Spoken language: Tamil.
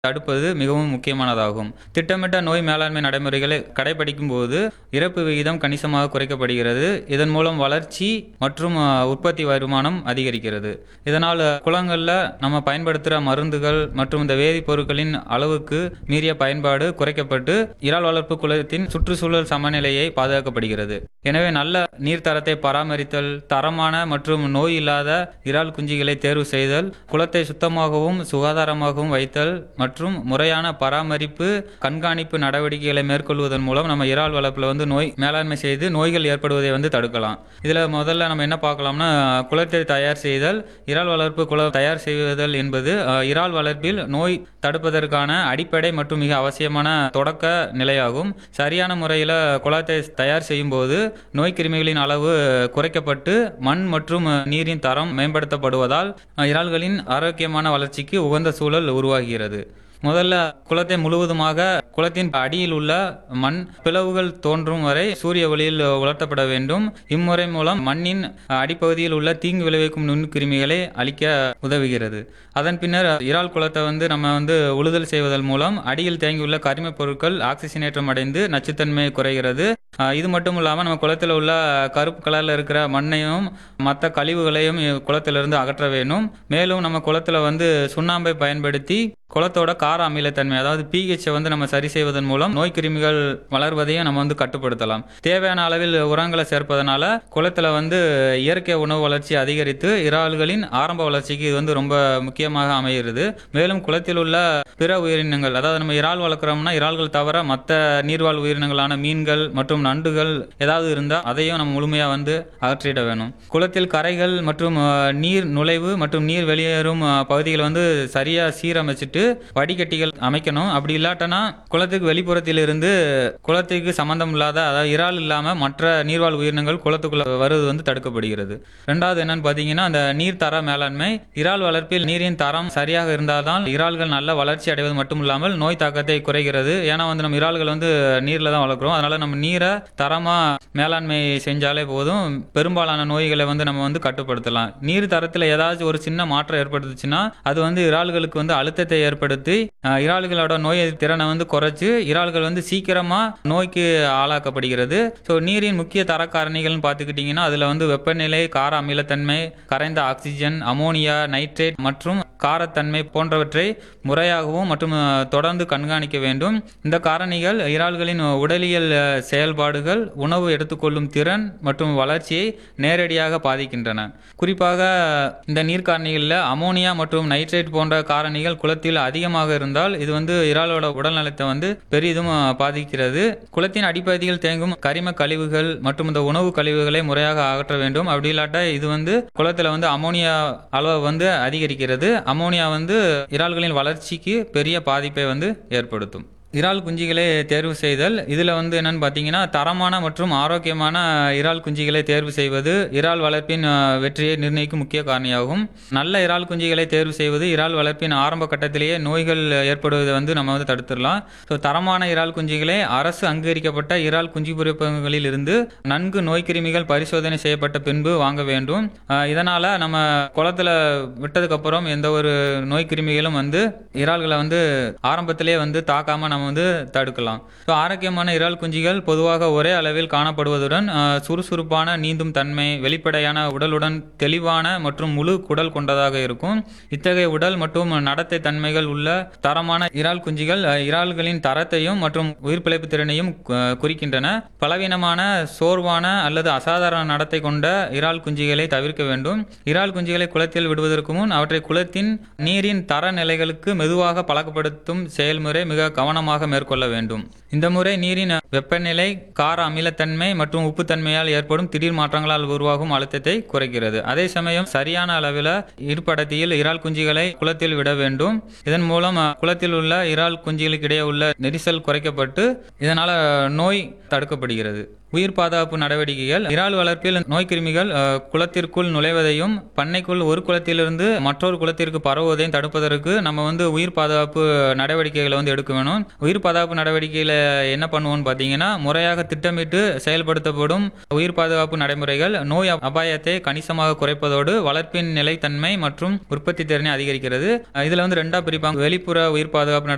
தடுப்பது மிகவும் முக்கியமானதாகும் திட்டமிட்ட நோய் மேலாண்மை நடைமுறைகளை கடைபிடிக்கும் போது இறப்பு விகிதம் கணிசமாக குறைக்கப்படுகிறது இதன் மூலம் வளர்ச்சி மற்றும் அஹ், உற்பத்தி வருமானம் அதிகரிக்கிறது இதனால் குளங்களில் நம்ம பயன்படுத்துகிற மருந்துகள் மற்றும் இந்த வேதிப்பொருட்களின் அளவுக்கு மீறிய பயன்பாடு குறைக்கப்பட்டு இறால் வளர்ப்பு குளத்தின் சுற்றுச்சூழல் சமநிலையை பாதுகாக்கப்படுகிறது எனவே நல்ல நீர்த்தரத்தை பராமரித்தல் தரமான மற்றும் நோய் இல்லாத இறால் குஞ்சுகளை தேர்வு செய்தல் குளத்தை சுத்தமாகவும் சுகாதாரமாகவும் வைத்தல் மற்றும் முறையான பராமரிப்பு கண்காணிப்பு நடவடிக்கைகளை மேற்கொள்வதன் மூலம் நம்ம இறால் வளர்ப்பில் வந்து நோய் மேலாண்மை செய்து நோய்கள் ஏற்படுவதை வந்து தடுக்கலாம் இதில் முதல்ல நம்ம என்ன பார்க்கலாம்னா குளத்தை தயார் செய்தல் இறால் வளர்ப்பு குளம் தயார் செய்வதல் என்பது அஹ், இறால் வளர்ப்பில் நோய் தடுப்பதற்கான அடிப்படை மற்றும் மிக அவசியமான தொடக்க நிலையாகும் சரியான முறையில் குளத்தை தயார் செய்யும் போது நோய் கிருமிகளின் அளவு குறைக்கப்பட்டு மண் மற்றும் நீரின் தரம் மேம்படுத்தப்படுவதால் அஹ், இறால்களின் ஆரோக்கியமான வளர்ச்சிக்கு உகந்த சூழல் உருவாகிறது முதல்ல குளத்தை முழுவதுமாக குளத்தின் அடியில் உள்ள மண் பிளவுகள் தோன்றும் வரை சூரிய ஒளியில் உலர்த்தப்பட வேண்டும் இம்முறை மூலம் மண்ணின் அடிப்பகுதியில் உள்ள தீங்கு விளைவிக்கும் நுண்கிருமிகளை அழிக்க உதவுகிறது அதன் பின்னர் இறால் குளத்தை வந்து நம்ம வந்து உழுதல் செய்வதன் மூலம் அடியில் தேங்கியுள்ள கரிமப் பொருட்கள் ஆக்சிஜனேற்றம் அடைந்து நச்சுத்தன்மை குறைகிறது அஹ் இது மட்டும் இல்லாமல் நம்ம குளத்தில் உள்ள கருப்பு கலரில் இருக்கிற மண்ணையும் மற்ற கழிவுகளையும் குளத்திலிருந்து அகற்ற வேண்டும் மேலும் நம்ம குளத்தில் வந்து சுண்ணாம்பை பயன்படுத்தி குளத்தோட கார அமிலத்தன்மை அதாவது pH -ஐ வந்து நம்ம சரி செய்வதன் மூலம் நோய் கிருமிகள் வளர்வதையும் நம்ம வந்து கட்டுப்படுத்தலாம் தேவையான அளவில் உரங்களை சேர்ப்பதனால குளத்தில் வந்து இயற்கை உணவு வளர்ச்சி அதிகரித்து இறால்களின் ஆரம்ப வளர்ச்சிக்கு இது வந்து ரொம்ப முக்கியமாக அமைகிறது மேலும் குளத்தில் உள்ள பிற உயிரினங்கள் அதாவது நம்ம இறால் வளர்க்குறோம்னா இறால்கள் தவிர மற்ற நீர்வாழ் உயிரினங்களான மீன்கள் மற்றும் நண்டுகள் ஏதாவது இருந்தால் அதையும் நம்ம முழுமையாக வந்து அகற்றிட வேணும் குளத்தில் கரைகள் மற்றும் அஹ், நீர் நுழைவு மற்றும் நீர் வெளியேறும் அஹ், பகுதிகளை வந்து சரியாக சீரமைச்சிட்டு வடிகட்டிகள் அமைக்கணும் அப்படி இல்லாட்டனா குளத்துக்கு வெளிப்புறத்தில் இருந்து குளத்துக்கு சம்பந்தம் இல்லாத அதாவது இறால் இல்லாமல் மற்ற நீர்வாழ் உயிரினங்கள் குளத்துக்குள்ள வருவது வந்து தடுக்கப்படுகிறது ரெண்டாவது என்னன்னு பார்த்தீங்கன்னா அந்த நீர் தர மேலாண்மை இறால் வளர்ப்பில் நீரின் தரம் சரியாக இருந்தால்தான் இறால்கள் நல்ல வளர்ச்சி அடைவது மட்டும் இல்லாமல் நோய் தாக்கத்தை குறைகிறது ஏன்னா வந்து நம்ம இறால்கள் வந்து நீரில் தான் வளர்க்குறோம் அதனால நம்ம நீரை தரமாக மேலாண்மை செஞ்சாலே போதும் பெரும்பாலான நோய்களை வந்து நம்ம வந்து கட்டுப்படுத்தலாம் நீர் தரத்தில் ஏதாச்சும் ஒரு சின்ன மாற்றம் ஏற்படுத்துச்சுன்னா அது வந்து இறால்களுக்கு வந்து அழுத்தத்தை ஏற்படுத்தி அஹ், இறால்களோட நோய் எதிர்ப்பு திறனை வந்து குறைச்சு இறால்கள் வந்து சீக்கிரமா நோய்க்கு ஆளாக்கப்படுகிறது ஸோ நீரின் முக்கிய தர காரணிகள்னு பார்த்துக்கிட்டிங்கன்னா அதில் வந்து வெப்பநிலை கார அமிலத்தன்மை கரைந்த ஆக்சிஜன் அமோனியா நைட்ரேட் மற்றும் காரத்தன்மை போன்றவற்றை முறையாகவும் மற்றும் அஹ், தொடர்ந்து கண்காணிக்க வேண்டும் இந்த காரணிகள் இறால்களின் உடலியல் அஹ், செயல்பாடுகள் உணவு எடுத்துக்கொள்ளும் திறன் மற்றும் வளர்ச்சியை நேரடியாக பாதிக்கின்றன குறிப்பாக இந்த நீர் காரணிகளில் அமோனியா மற்றும் நைட்ரேட் போன்ற காரணிகள் குளத்தில் அதிகமாக இருந்தால் இது வந்து இறாலோட உடல் நலத்தை வந்து பெரிதும் அஹ், பாதிக்கிறது குளத்தின் அடிப்பகுதியில் தேங்கும் கரிம கழிவுகள் மற்றும் இந்த உணவு கழிவுகளை முறையாக அகற்ற வேண்டும் அப்படி இல்லாட்டா இது வந்து குளத்தில் வந்து அமோனியா அளவு வந்து அதிகரிக்கிறது அமோனியா வந்து இறால்களின் வளர்ச்சிக்கு பெரிய பாதிப்பை வந்து ஏற்படுத்தும் இறால் குஞ்சுகளை தேர்வு செய்தல் இதில் வந்து என்னன்னு பார்த்தீங்கன்னா தரமான மற்றும் ஆரோக்கியமான இறால் குஞ்சுகளை தேர்வு செய்வது இறால் வளர்ப்பின் அஹ், வெற்றியை நிர்ணயிக்கும் முக்கிய காரணியாகும் நல்ல இறால் குஞ்சுகளை தேர்வு செய்வது இறால் வளர்ப்பின் ஆரம்ப கட்டத்திலேயே நோய்கள் ஏற்படுவதை வந்து நம்ம வந்து தடுத்துடலாம் ஸோ தரமான இறால் குஞ்சுகளை அரசு அங்கீகரிக்கப்பட்ட இறால் குஞ்சு பொறிப்பகங்களில் இருந்து நன்கு நோய்க்கிருமிகள் பரிசோதனை செய்யப்பட்ட பின்பு வாங்க வேண்டும் அஹ், இதனால நம்ம குளத்துல விட்டதுக்கு அப்புறம் எந்த ஒரு நோய் கிருமிகளும் வந்து இறால்களை வந்து ஆரம்பத்திலே வந்து தாக்காம நம்ம வந்து தடுக்கலாம் ஸோ ஆரோக்கியமான இறால் குஞ்சுகள் பொதுவாக ஒரே அளவில் காணப்படுவதுடன் அஹ், சுறுசுறுப்பான நீந்தும் தன்மை வெளிப்படையான உடலுடன் தெளிவான மற்றும் முழு குடல் கொண்டதாக இருக்கும் இத்தகைய உடல் மற்றும் நடத்தை தன்மைகள் உள்ள தரமான இறால் குஞ்சுகள் அஹ், இறால்களின் தரத்தையும் மற்றும் உயிர் பிழைப்பு திறனையும் அஹ், குறிக்கின்றன பலவீனமான சோர்வான அல்லது அசாதாரண நடத்தை கொண்ட இறால் குஞ்சுகளை தவிர்க்க வேண்டும் இறால் குஞ்சுகளை குளத்தில் விடுவதற்கு முன் அவற்றை குளத்தின் நீரின் தர நிலைகளுக்கு மெதுவாக பழக்கப்படுத்தும் செயல்முறை மிக கவனமாக மேற்கொள்ள வேண்டும் இந்த முறை நீரின் வெப்பநிலை கார அமிலத்தன்மை மற்றும் உப்புத்தன்மையால் ஏற்படும் திடீர் மாற்றங்களால் உருவாகும் அழுத்தத்தை குறைக்கிறது அதே சமயம் சரியான அளவில் இருப்படத்தியில் இறால் குஞ்சுகளை குளத்தில் விட வேண்டும் இதன் மூலம் அஹ், குளத்தில் உள்ள இறால் குஞ்சுகளுக்கு இடையே உள்ள நெரிசல் குறைக்கப்பட்டு இதனால நோய் தடுக்கப்படுகிறது உயிர் பாதுகாப்பு நடவடிக்கைகள் இறால் வளர்ப்பில் நோய்க்கிருமிகள் அஹ், குளத்திற்குள் நுழைவதையும் பண்ணைக்குள் ஒரு குளத்திலிருந்து மற்றொரு குளத்திற்கு பரவுவதையும் தடுப்பதற்கு நம்ம வந்து உயிர் பாதுகாப்பு நடவடிக்கைகளை வந்து எடுக்க வேணும் உயிர் பாதுகாப்பு நடவடிக்கையில் என்ன பண்ணுவோம்னு பார்த்தீங்கன்னா முறையாக திட்டமிட்டு செயல்படுத்தப்படும் உயிர் பாதுகாப்பு நடைமுறைகள் நோய் அபாயத்தை கணிசமாக குறைப்பதோடு வளர்ப்பின் நிலைத்தன்மை மற்றும் உற்பத்தி திறனை அதிகரிக்கிறது அஹ், இதுல வந்து ரெண்டா பிரிப்பாங்க வெளிப்புற உயிர் பாதுகாப்பு